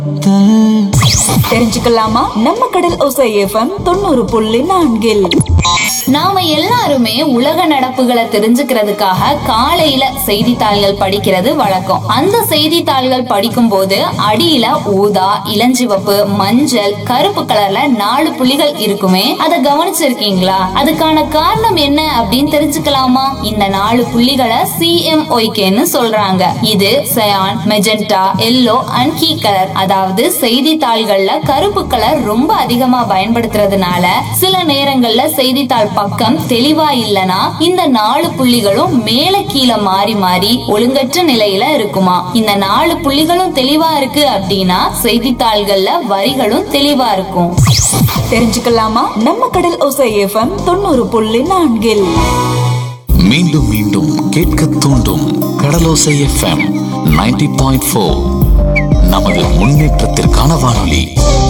தெரிஞ்சுக்கலாமா நம்ம கடல் ஒசை எஃப்எம் தொண்ணூறு புள்ளி நான்கில் நாம எல்லாருமே உலக நடப்புகளை தெரிஞ்சுக்கிறதுக்காக காலையில செய்தித்தாள்கள் படிக்கிறது வழக்கம் அந்த செய்தித்தாள்கள் படிக்கும் போது அடியில ஊதா இளஞ்சிவப்பு மஞ்சள் கருப்பு கலர்ல நாலு புள்ளிகள் இருக்குமே அதை கவனிச்சிருக்கீங்களா அதுக்கான காரணம் என்ன அப்படின்னு தெரிஞ்சுக்கலாமா இந்த நாலு புள்ளிகளை சிஎம்ஒய்கேன்னு சொல்றாங்க இது cyan magenta yellow and key colour அதாவது செய்தித்தாள்கள்ல கருப்பு கலர் ரொம்ப அதிகமா பயன்படுத்துறதுனால சில நேரங்கள்ல செய்தித்தாள் பக்கம் தெளிவா இல்லனா இந்த நாலு புள்ளிகளும் மேல கீழே மாறி மாறி ஒழுங்கற்ற நிலையில இருக்குமா இந்த நாலு புள்ளிகளும் தெளிவா இருக்கு அப்படின்னா செய்தித்தாள்கள்ல வரிகளும் தெளிவா இருக்கும் தெரிஞ்சுக்கலாமா நம்ம கடல் ஒசை எஃப்எம் தொண்ணூறு புள்ளி நான்கில் மீண்டும் மீண்டும் கேட்க தூண்டும் கடலோசை எஃப்எம் 90.4 பாயிண்ட் நமது முன்னேற்றத்திற்கான வானொலி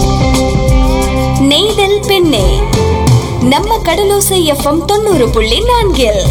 நெய்தல் பெண்ணே நம்ம கடலோசை எஃப்எம் தொண்ணூறு புள்ளி நான்கில்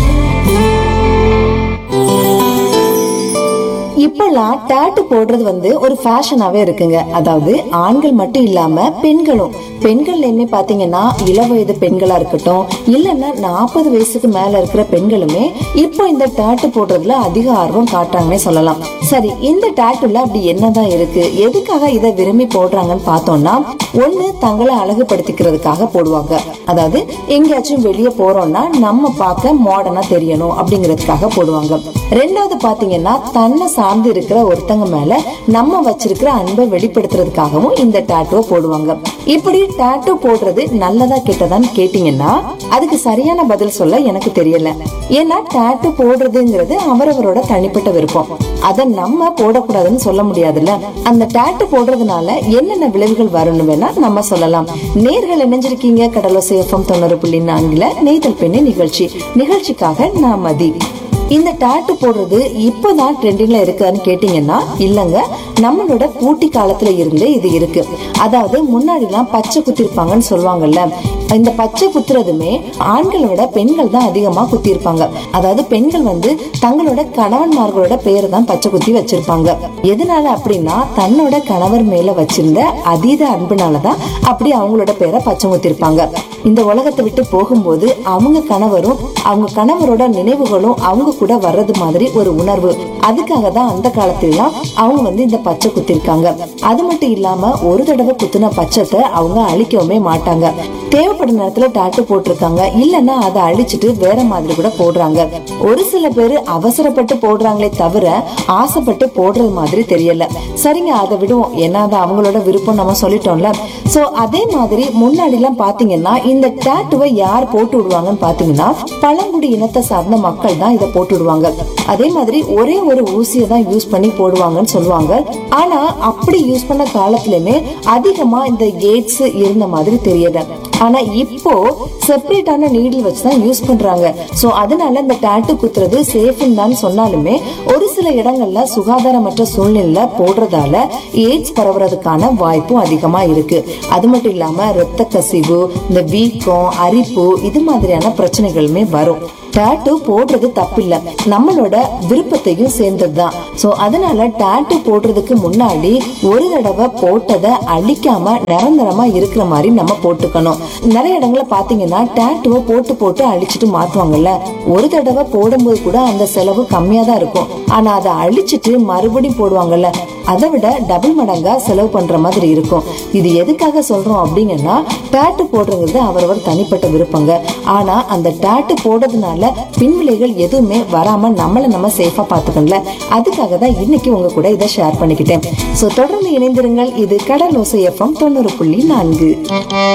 இப்பெல்லாம் டாட்டு போடுறது வந்து ஒரு ஃபேஷனாவே இருக்குங்க அதாவது ஆண்கள் மட்டும் இல்லாம பெண்களும் பெண்கள்லயுமே பாத்தீங்கன்னா இளவயது பெண்களா இருக்கட்டும் இல்லைன்னா நாற்பது வயசுக்கு மேல இருக்கிற பெண்களுமே இப்போ இந்த டாட்டு போடுறதுல அதிக ஆர்வம் காட்டுறாங்கன்னே சொல்லலாம் சரி இந்த டாட்டுல அப்படி என்னதான் இருக்கு எதுக்காக இதை விரும்பி போடுறாங்கன்னு பார்த்தோம்னா ஒண்ணு தங்களை அழகுபடுத்திக்கிறதுக்காக போடுவாங்க அதாவது எங்கேயாச்சும் வெளியே போறோம்னா நம்ம பார்க்க மாடர்னா தெரியணும் அப்படிங்கிறதுக்காக போடுவாங்க ரெண்டாவது பாத்தீங்கன்னா தன்னை சார்ந்து இருக்கிற ஒருத்தங்க மேல நம்ம வச்சிருக்கிற அன்பை வெளிப்படுத்துறதுக்காகவும் இந்த டாட்டுவை போடுவாங்க இப்படி டாட்டு போடுறது நல்லதா கெட்டதான்னு கேட்டீங்கன்னா அதுக்கு சரியான பதில் சொல்ல எனக்கு தெரியல ஏன்னா டாட்டு போடுறதுங்கிறது அவரவரோட தனிப்பட்ட விருப்பம் அதை நம்ம போடக்கூடாதுன்னு சொல்ல முடியாதுல்ல அந்த டாட்டு போடுறதுனால என்னென்ன விளைவுகள் வரும்னு வேணா நம்ம சொல்லலாம் நேர்கள் இணைஞ்சிருக்கீங்க கடலோசை எஃப்எம் தொண்ணூறு புள்ளி நான்குல நெய்தல் பெண்ணு நிகழ்ச்சி நிகழ்ச்சிக்காக நான் மதி இந்த டாட்டு போடுறது இப்பதான் ட்ரெண்டிங்ல இருக்குன்னு கேட்டீங்கன்னா இல்லங்க நம்மளோட பூட்டி காலத்துல இருந்து இது இருக்கு அதாவது முன்னாடி எல்லாம் பச்சை குத்திருப்பாங்கன்னு சொல்லுவாங்கல்ல இந்த பச்சை குத்துறதுமே ஆண்களை விட பெண்கள் தான் அதிகமா குத்திருப்பாங்க அதாவது பெண்கள் வந்து தங்களோட கணவன்மார்களோட பேரை தான் பச்சை குத்தி வச்சிருப்பாங்க எதனால அப்படின்னா தன்னோட கணவர் மேல வச்சிருந்த அதீத அன்புனாலதான் அப்படி அவங்களோட பேரை பச்சை குத்திருப்பாங்க இந்த உலகத்தை விட்டு போகும்போது அவங்க கணவரும் அவங்க கணவரோட நினைவுகளும் அவங்க கூட வர்றது மாதிரி ஒரு உணர்வு அதுக்காக தான் அந்த காலத்துலலாம் அவங்க வந்து இந்த பச்சை குத்திருக்காங்க அது மட்டும் இல்லாம ஒரு தடவை குத்துன பச்சத்தை அவங்க அழிக்கவுமே மாட்டாங்க தேவைப்படும் நேரத்துல டாட்டு போட்டிருக்காங்க இல்லைன்னா அதை அழிச்சிட்டு வேற மாதிரி கூட போடுறாங்க ஒரு சில பேர் அவசரப்பட்டு போடுறாங்களே தவிர ஆசைப்பட்டு போடுறது மாதிரி தெரியல சரிங்க அதை விடுவோம் ஏன்னா அது அவங்களோட விருப்பம் நம்ம சொல்லிட்டோம்ல சோ அதே மாதிரி முன்னாடி எல்லாம் பாத்தீங்கன்னா இந்த டாட்டுவை யார் போட்டு விடுவாங்கன்னு பாத்தீங்கன்னா பழங்குடி இனத்தை சார்ந்த மக்கள் தான் இதை போட்டு விடுவாங்க அதே மாதிரி ஒரே ஒரு ஊசியை தான் யூஸ் பண்ணி போடுவாங்கன்னு சொல்லுவாங்க ஆனா அப்படி யூஸ் பண்ண காலத்துலயுமே அதிகமா இந்த கேட்ஸ் இருந்த மாதிரி தெரியல ஆனா இப்போ செப்பரேட்டான நீடில் வச்சு தான் யூஸ் பண்றாங்க சோ அதனால இந்த டாட்டு குத்துறது சேஃப்னு தான் சொன்னாலுமே ஒரு சில இடங்கள்ல சுகாதாரமற்ற சூழ்நிலை போடுறதால எய்ட்ஸ் பரவுறதுக்கான வாய்ப்பும் அதிகமா இருக்கு அது மட்டும் இல்லாம ரத்த கசிவு இந்த வீக்கம் அரிப்பு இது மாதிரியான பிரச்சனைகளுமே வரும் டாட்டு போடுறது தப்பில்ல நம்மளோட விருப்பத்தையும் சேர்ந்ததுதான் சோ அதனால டாட்டு போடுறதுக்கு முன்னாடி ஒரு தடவை போட்டதை அழிக்காம நிரந்தரமா இருக்கிற மாதிரி நம்ம போட்டுக்கணும் நிறைய இடங்கள்ல பாத்தீங்கன்னா டாட்டுவை போட்டு போட்டு அழிச்சிட்டு மாத்துவாங்கல்ல ஒரு தடவை போடும்போது கூட அந்த செலவு கம்மியா தான் இருக்கும் ஆனா அதை அழிச்சிட்டு மறுபடியும் போடுவாங்கல்ல அதை விட டபுள் மடங்கா செலவு பண்ற மாதிரி இருக்கும் இது எதுக்காக சொல்றோம் அப்படிங்கன்னா டாட்டு போடுறது அவரவர் தனிப்பட்ட விருப்பங்க ஆனா அந்த டாட்டு போடுறதுனால பின்விளைகள் எதுவுமே வராம நம்மள நம்ம சேஃபா பாத்துக்கணும்ல அதுக்காக தான் இன்னைக்கு உங்க கூட இதை ஷேர் பண்ணிக்கிட்டேன் சோ தொடர்ந்து இணைந்திருங்கள் இது கடலோசை எஃப்எம் தொண்ணூறு புள்ளி நான்கு